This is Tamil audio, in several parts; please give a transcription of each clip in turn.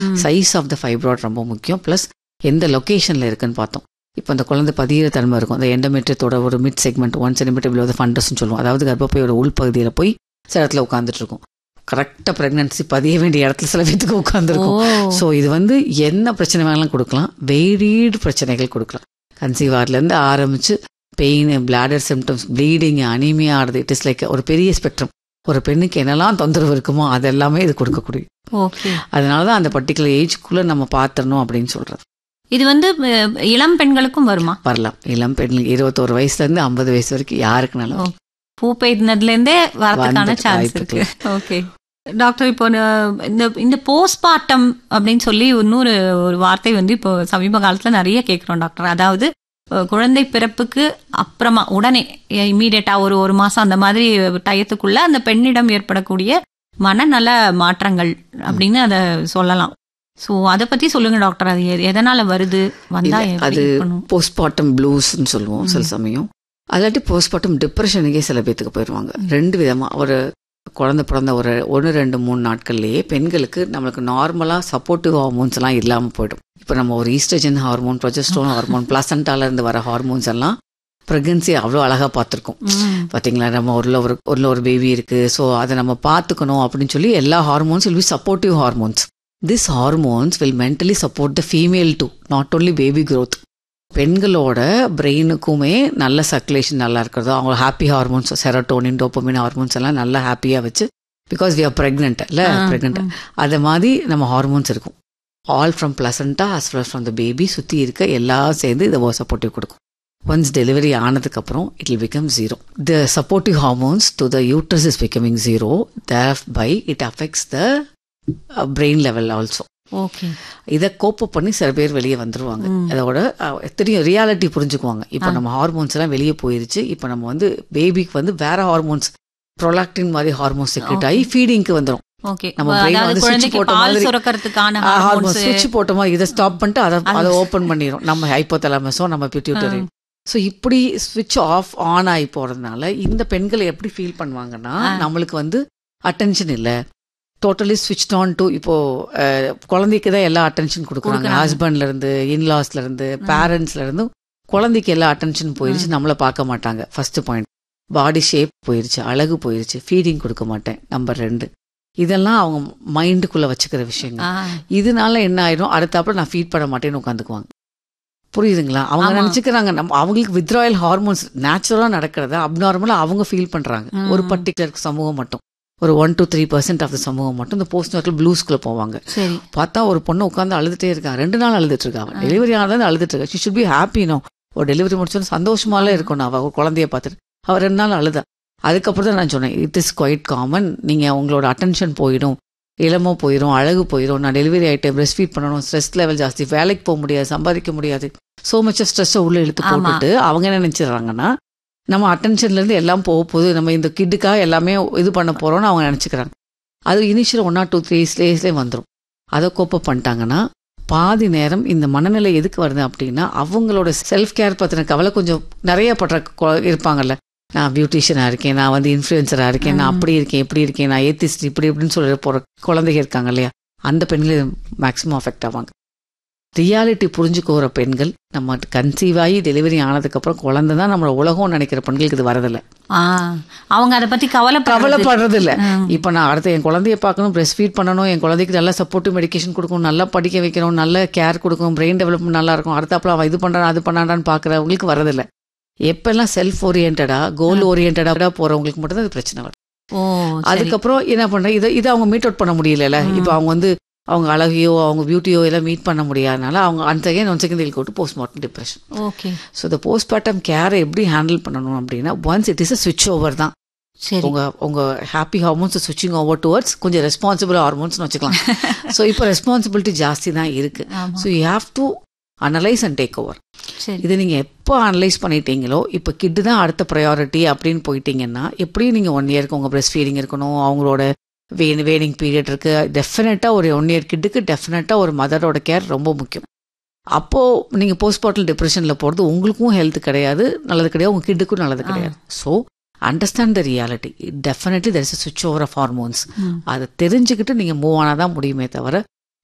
சைஸ் ஆஃப் த ஃபைப்ராய்ட் ரொம்ப முக்கியம் ப்ளஸ் எந்த லொக்கேஷனில் இருக்குன்னு பார்த்தோம் இப்போ அந்த குழந்தை பதிகிற தன்மை இருக்கும் அந்த எண்டோமெட்ரியத்தோட ஒரு mid segment one centimetre below ஃபண்டஸ்னு சொல்லுவோம் அதாவது கர்ப்பப்பையோட உள்பகுதியில் போய் சில இடத்துல உட்காந்துட்டு இருக்கும் கரெக்டாக ப்ரெக்னன்சி பதிய வேண்டிய இடத்துல சில பேத்துக்கு உட்காந்துருக்கும் ஸோ இது வந்து என்ன பிரச்சனை வேணாலும் கொடுக்கலாம் வெய்ரீடு பிரச்சனைகள் கொடுக்கலாம் கன்சீவ் ஆர்லேருந்து ஆரம்பிச்சு pain bladder symptoms bleeding anaemia ஆடுது இட் இஸ் லைக் ஒரு பெரிய ஸ்பெக்ட்ரம் ஒரு பெண்ணுக்கு என்னெல்லாம் தொந்தரவு இருக்குமோ அது எல்லாமே இது கொடுக்கக்கூடிய ஓகே அதனால தான் அந்த பர்டிகுலர் ஏஜ்க்குள்ளே நம்ம பார்த்துடணும் அப்படின்னு சொல்கிறது இது வந்து அஹ், இளம் பெண்களுக்கும் வருமா வரலாம் இளம் பெண்களுக்கு இருபத்தோரு வயசுலேருந்து ஐம்பது வயசு வரைக்கும் யாருக்குனாலும் பூ பெய்ததுல இருந்தே வரதுக்கான வந்து சான்ஸ் வாய்ப்பு இருக்கு ஓகே டாக்டர் இப்போ ந- இந்த இந்த போஸ்ட்மார்ட்டம் அப்படின்னு சொல்லி இன்னொரு ஒரு வார்த்தை வந்து இப்போ சமீப காலத்துல நிறைய கேட்குறோம் டாக்டர் அதாவது அஹ், குழந்தை பிறப்புக்கு அப்புறமா உடனே இம்மீடியட்டா ஒரு ஒரு மாசம் அந்த மாதிரி டயத்துக்குள்ள அந்த பெண்ணிடம் ஏற்படக்கூடிய மனநல மாற்றங்கள் அப்படின்னு அதை சொல்லலாம் சோ அதை பத்தி சொல்லுங்க டாக்டர் அது எ- எதனால வருது வந்தா இல்ல, எப்படி அது இருக்கணும்? போஸ்ட்மார்ட்டம் ப்ளூஸ்ன்னு சொல்லுவோம் சில சமயம் அல்லாட்டி போஸ்ட்மார்ட்டம் டிப்ரெஷனுக்கே சில பேத்துக்கு போயிடுவாங்க ரெண்டு விதமா ஒரு குழந்தை பிறந்த ஒரு ஒன்று ரெண்டு மூணு நாட்கள்லயே பெண்களுக்கு நம்மளுக்கு நார்மலாக சப்போர்ட்டிவ் ஹார்மோன்ஸ் எல்லாம் இல்லாமல் போயிடும் இப்போ நம்ம ஒரு ஈஸ்ட்ரஜன் ஹார்மோன் ப்ரொஜெஸ்ட்ரோன் ஹார்மோன் பிளாசண்டால இருந்து வர ஹார்மோன்ஸ் எல்லாம் ப்ரெக்னன்சி அவ்வளோ அழகாக பார்த்துருக்கோம் ம். பார்த்தீங்களா நம்ம ஊரில் ஒரு ஊரில் ஒரு பேபி இருக்கு ஸோ அதை நம்ம பார்த்துக்கணும் அப்படின்னு சொல்லி எல்லா hormones will be supportive hormones this hormones will mentally support the female to not only baby growth பெண்களோட பிரெயினுக்குமே நல்ல சர்க்குலேஷன் நல்லா இருக்கிறதோ அவங்க happy hormones serotonin dopamine hormones எல்லாம் நல்லா ஹாப்பியாக வச்சு பிகாஸ் வி ஆர் ப்ரெக்னென்ட் இல்லை ஆ, ப்ரெக்னென்ட் ம். அது மாதிரி நம்ம ஹார்மோன்ஸ் இருக்கும் all from placenta as well from the baby சுற்றி இருக்க எல்லாம் சேர்ந்து இதை சப்போர்ட்டிவ் கொடுக்கும் ஒன்ஸ் டெலிவரி ஆனதுக்கப்புறம் it will become zero the supportive hormones to the uterus is becoming zero thereby it affects the brain level also okay இதை கோப்ப பண்ணி சில பேர் வெளியே வந்துருவாங்க ம். அதோட அஹ், தெரியும் ரியாலிட்டி புரிஞ்சுக்குவாங்க இப்போ நம்ம ஹார்மோன்ஸ் எல்லாம் வெளியே போயிருச்சு இப்போ நம்ம வந்து பேபிக்கு வந்து வேற ஹார்மோன்ஸ் ப்ரொலாக்டின் மாதிரி ஹார்மோன்ஸ் செக்ரெட் ஆகி ஃபீடிங்க்கு வந்துடும் ஓகே நம்ம brain அதாவது வந்து switch குழந்தைக்கு போட்ட பால் மாதிரி- சுரக்கிறதுக்கான ஹார்மோன் ஹார்மோன்ஸ் ஸ்விட்ச் போட்ட மாதிரி இதை ஸ்டாப் பண்ணிட்டு அதை அதை ஓப்பன் பண்ணிடும் நம்ம ஹைப்போதலாமஸோ நம்ம பிட்யூட்டரி ஸோ இப்படி ஸ்விட்ச் ஆஃப் ஆன் ஆகி போறதுனால இந்த பெண்கள் எப்படி ஃபீல் பண்ணுவாங்கன்னா நம்மளுக்கு வந்து அட்டென்ஷன் இல்லை டோட்டலி ஸ்விட்ச் ஆன் டு இப்போ அஹ், குழந்தைக்கு தான் எல்லா அட்டென்ஷன் கொடுக்குறாங்க கொடுக்குறாங்க. ஹஸ்பண்ட்ல இருந்து இன்லாஸ்ல இருந்து பேரண்ட்ஸ்ல இருந்து குழந்தைக்கு எல்லா அட்டென்ஷன் போயிருச்சு நம்மள பார்க்க மாட்டாங்க ஃபர்ஸ்ட் பாயிண்ட் பாடி ஷேப் போயிருச்சு அழகு போயிருச்சு ஃபீடிங் கொடுக்க மாட்டேன் நம்பர் ரெண்டு இதெல்லாம் அவங்க மைண்டுக்குள்ள வச்சுக்கிற விஷயங்கள் இதனால என்ன ஆயிடும் அடுத்தாப்புல நான் ஃபீட் பண்ண மாட்டேன்னு உட்காந்துக்குவாங்க புரியுதுங்களா அவங்க ஆமா. நினைச்சுக்கிறாங்க நம்ம அவங்களுக்கு வித்ராயல் ஹார்மோன்ஸ் நேச்சுரலா நடக்கிறத அப்நார்மலா அவங்க ஃபீல் பண்றாங்க ஒரு பர்டிகுலர் சமூகம் மட்டும் ஒரு one to three percent of the சமூகம் மட்டும் இந்த போஸ்ட் நாட்டில் ப்ளூஸ்குள்ள போவாங்க சரி பார்த்தா ஒரு பொண்ணு உட்காந்து அழுதுட்டே இருக்கா ரெண்டு நாள் அழுதுட்டு இருக்காங்க டெலிவரி ஆனது அழுதுட்டு இருக்கா she should be happy no ஒரு டெலிவரி முடிச்சோன்னு சந்தோஷமால இருக்கணும் அவ ஒரு குழந்தைய பார்த்துட்டு அவ ரெண்டு நாள் அழுதா அதுக்கப்புறம் தான் நான் சொன்னேன் இட் இஸ் குவைட் காமன் நீங்க உங்களோட அட்டென்ஷன் போயிடும் இளமோ போயிடும் அழகு போயிடும் நான் டெலிவரி ஆயிட்டேன் பிரஸ்ட் ஃபீட் பண்ணணும் ஸ்ட்ரெஸ் லெவல் ஜாஸ்தி வேலைக்கு போக முடியாது சம்பாதிக்க முடியாது சோ மச் ஸ்ட்ரெஸ்ஸை உள்ள இழுத்து ஆமா. போட்டுட்டு அவங்க என்ன நினைச்சிடறாங்கன்னா நம்ம அட்டென்ஷன்ல இருந்து எல்லாம் போக போகுது நம்ம இந்த கிட்டுக்காக எல்லாமே இது பண்ண போறோம்னு அவங்க நினைச்சுக்கிறாங்க அது initial one or two three டேஸ்லேயே வந்துடும் அதை கோப்ப பண்ணிட்டாங்கன்னா பாதி நேரம் இந்த மனநிலை எதுக்கு வருது அப்படின்னா அவங்களோட செல்ஃப் கேர் பத்தின கவலை கொஞ்சம் நிறைய படுற கொ- இருப்பாங்கல்ல நான் பியூட்டிஷியனா இருக்கேன் நான் வந்து இன்ஃப்ளூயன்சரா இருக்கேன் நான் அப்படி இருக்கேன் இப்படி இருக்கேன் நான் ஏத்திஸ்ட் இப்படி இப்படின்னு சொல்லி போற குழந்தைங்க இருக்காங்க இல்லையா அந்த பெண்கள் மேக்ஸிமம் அஃபெக்ட் ஆவாங்க ரியாலிட்டி புரிஞ்சுக்கோற பெண்கள் நம்ம கன்சீவ் ஆகி டெலிவரி ஆனதுக்கப்புறம் குழந்தை தான் நம்மளோட உலகம் நினைக்கிற பெண்களுக்கு இது வரதில்ல ஆ அவங்க அதை பத்தி கவலைப்படல கவலைப்படுறது இல்ல இப்ப நான் அடுத்து என் குழந்தைய பார்க்கணும் பிரஸ்ட் ஃபீட் பண்ணணும் என் குழந்தைக்கு நல்லா சப்போர்ட்டிவ் மெடிகேஷன் கொடுக்கணும் நல்லா படிக்க வைக்கணும் நல்ல கேர் கொடுக்கணும் பிரெயின் டெவலப்மெண்ட் நல்லா இருக்கும் அடுத்தாப்புல அவன் இது பண்றான் அது பண்ணாடான்னு பாக்குறவங்களுக்கு வரதில்ல எப்பெல்லாம் செல்ஃப் ஓரியன்டா கோல் ஓரியன்டா போறவங்களுக்கு மட்டும் தான் இது பிரச்சனை வரும் ஓ சரி. அதுக்கப்புறம் என்ன பண்றேன் இதை இதை அவங்க மீட் அவுட் பண்ண முடியல இப்போ அவங்க வந்து அவங்க அழகையோ அவங்க பியூட்டியோ எல்லாம் மீட் பண்ண முடியாதனால அவங்க அந்த செகண்ட் ஒன் செகண்ட் கோட்டு போஸ்ட்மார்ட்டம் டிப்ரெஷன் ஓகே ஸோ இந்த போஸ்ட்மார்ட்டம் கேரை எப்படி ஹேண்டில் பண்ணணும் அப்படின்னா ஒன்ஸ் இட் இஸ் அ சுவிட்ச் ஓவர் தான் சரி உங்க உங்க ஹாப்பி ஹார்மோன்ஸ் ஸ்விட்சிங் ஓவர் டுவர்ட்ஸ் கொஞ்சம் ரெஸ்பான்சிபிள் ஹார்மோன்ஸ் வச்சுக்கலாம் ஸோ இப்போ ரெஸ்பான்சிபிலிட்டி ஜாஸ்தி தான் இருக்கு ஆமா. So you have to analyse and take over சரி இதை நீங்க எப்போ அனலைஸ் பண்ணிட்டீங்களோ இப்போ கிட்டு தான் அடுத்த ப்ரையாரிட்டி அப்படின்னு போயிட்டீங்கன்னா எப்படியும் நீங்க ஒன் இயருக்கு உங்க பிரஸ்ட் ஃபீடிங் இருக்கணும் அவங்களோட வேன் வேனிங் பீரியட் இருக்கு டெஃபினட்டா ஒரு ஒன் இயர் கிட்டுக்கு டெஃபினட்டா ஒரு மதரோட கேர் ரொம்ப முக்கியம் அப்போ நீங்க போஸ்ட்மார்ட்டம் டிப்ரெஷன்ல போறது உங்களுக்கும் ஹெல்த் கிடையாது நல்லது கிடையாது உங்க கிட்டுக்கும் நல்லது கிடையாது so understand the reality definitely there is switch over of hormones ம். அதை தெரிஞ்சுக்கிட்டு நீங்க மூவ் ஆனாதான் முடியுமே தவிர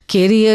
கெரியர்